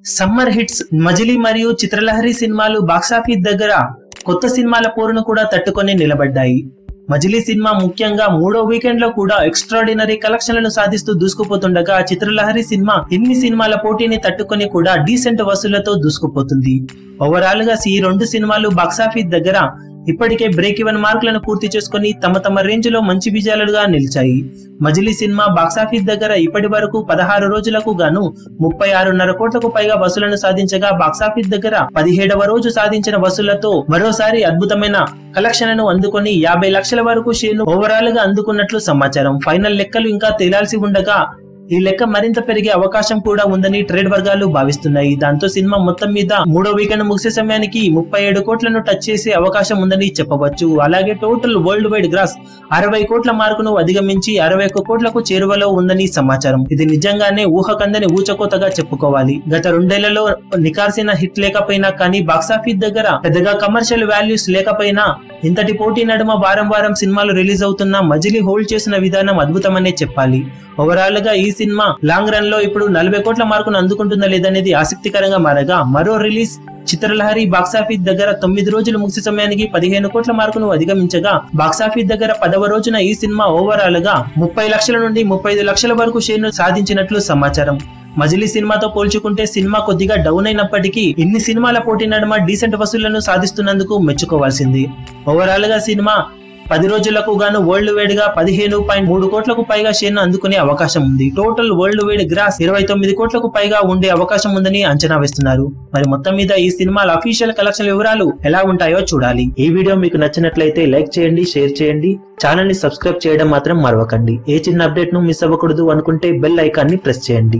summer hits మజిలీ మరియు చిత్రలహరి సినిమాలు box office దగ్గర కొత్త సినిమాల పోరును కూడా తట్టుకొని నిలబడ్డాయి మజిలీ సినిమా ముఖ్యంగా మూడో వీకెండ్ లో కూడా ఎక్స్ట్రాడినరీ కలెక్షన్లను సాధిస్తూ దూసుకుపోతుండగా చిత్రలహరి సినిమా ఇన్ని సినిమాల పోటీని తట్టుకొని కూడా డీసెంట్ వసూళ్లతో దూసుకుపోతుంది ఓవరాల్ గా ఈ రెండు సినిమాలు బాక్సాఫీస్ దగ్గర ఇప్పటికే బ్రేక్ ఈవెన్ మార్కులను పూర్తి చేసుకుని తమ తమ రేంజ్ లో మంచి విజయాలుగా నిలిచాయి మజిలీ సినిమా బాక్సాఫీస్ దగ్గర ఇప్పటి వరకు పదహారు రోజులకు గాను ముప్పై ఆరున్నర కోట్లకు పైగా వసూలను సాధించగా బాక్సాఫీస్ దగ్గర పదిహేడవ రోజు సాధించిన వసూళ్లతో మరోసారి అద్భుతమైన కలెక్షన్లను అందుకొని యాభై లక్షల వరకు షేర్ను ఓవరాల్ గా అందుకున్నట్లు సమాచారం ఫైనల్ లెక్కలు ఇంకా తేలాల్సి ఉండగా ఈ లెక్క మరింత పెరిగే అవకాశం కూడా ఉందని ట్రేడ్ వర్గాలు భావిస్తున్నాయి దాంతో సినిమా మొత్తం మీద మూడో వీకెండ్ ముగిసే సమయానికి ముప్పై ఏడు కోట్లను టచ్ చేసే అవకాశం ఉందని చెప్పవచ్చు అలాగే టోటల్ వరల్డ్ వైడ్ గ్రాస్ అరవై కోట్ల మార్కును అధిగమించి అరవై ఒక్క కోట్లకు చేరువలో ఉందని సమాచారం ఇది నిజంగానే ఊహకందని ఊచకోతగా చెప్పుకోవాలి గత రెండేళ్లలో నికార్సిన హిట్ లేకపోయినా కానీ బాక్సాఫీస్ దగ్గర పెద్దగా కమర్షియల్ వాల్యూస్ లేకపోయినా ఇంతటి పోటీ నడుమ వారం వారం సినిమాలు రిలీజ్ అవుతున్న మజిలీ హోల్డ్ చేసిన విధానం అద్భుతమనే చెప్పాలి ఓవరాల్ గా ఈ సినిమా లాంగ్ రన్ లో ఇప్పుడు నలభై కోట్ల మార్కును అందుకుంటుందా లేదనేది ఆసక్తికరంగా మారగా మరో రిలీజ్ చిత్రలహరి బాక్సాఫీస్ దగ్గర తొమ్మిది రోజులు ముగిసే సమయానికి పదిహేను కోట్ల మార్కును అధిగమించగా బాక్సాఫీస్ దగ్గర పదవ రోజున ఈ సినిమా ఓవరాల్ గా ముప్పై లక్షల నుండి ముప్పై ఐదు లక్షల వరకు షేర్ను సాధించినట్లు సమాచారం మజిలీ సినిమాతో పోల్చుకుంటే సినిమా కొద్దిగా డౌన్ అయినప్పటికీ ఇన్ని సినిమాల పోటీ నడుమ డీసెంట్ వసూళ్లను సాధిస్తున్నందుకు మెచ్చుకోవాల్సింది ఓవరాల్ గా సినిమా పది రోజులకు గాను వరల్డ్ వైడ్ గా పదిహేను పాయింట్ మూడు కోట్లకు పైగా షేర్ను అందుకునే అవకాశం ఉంది టోటల్ వరల్డ్ వైడ్ గ్రాస్ ఇరవై తొమ్మిది కోట్లకు పైగా ఉండే అవకాశం ఉందని అంచనా వేస్తున్నారు మరి మొత్తం మీద ఈ సినిమాల అఫీషియల్ కలెక్షన్ వివరాలు ఎలా ఉంటాయో చూడాలి ఈ వీడియో మీకు నచ్చినట్లయితే లైక్ చేయండి షేర్ చేయండి ఛానల్ ని సబ్స్క్రైబ్ చేయడం మాత్రం మరవకండి ఏ చిన్న అప్డేట్ ను మిస్ అవ్వకూడదు అనుకుంటే బెల్ ఐకాన్ ని ప్రెస్ చేయండి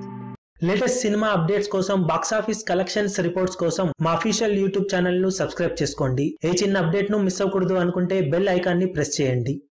లేటెస్ట్ సినిమా అప్డేట్స్ కోసం బాక్సాఫీస్ కలెక్షన్స్ రిపోర్ట్స్ కోసం మా అఫీషియల్ యూట్యూబ్ ఛానల్ ను సబ్స్క్రైబ్ చేసుకోండి ఏ చిన్న అప్డేట్ ను మిస్ అవ్వకూడదు అనుకుంటే బెల్ ఐకాన్ ని ప్రెస్ చేయండి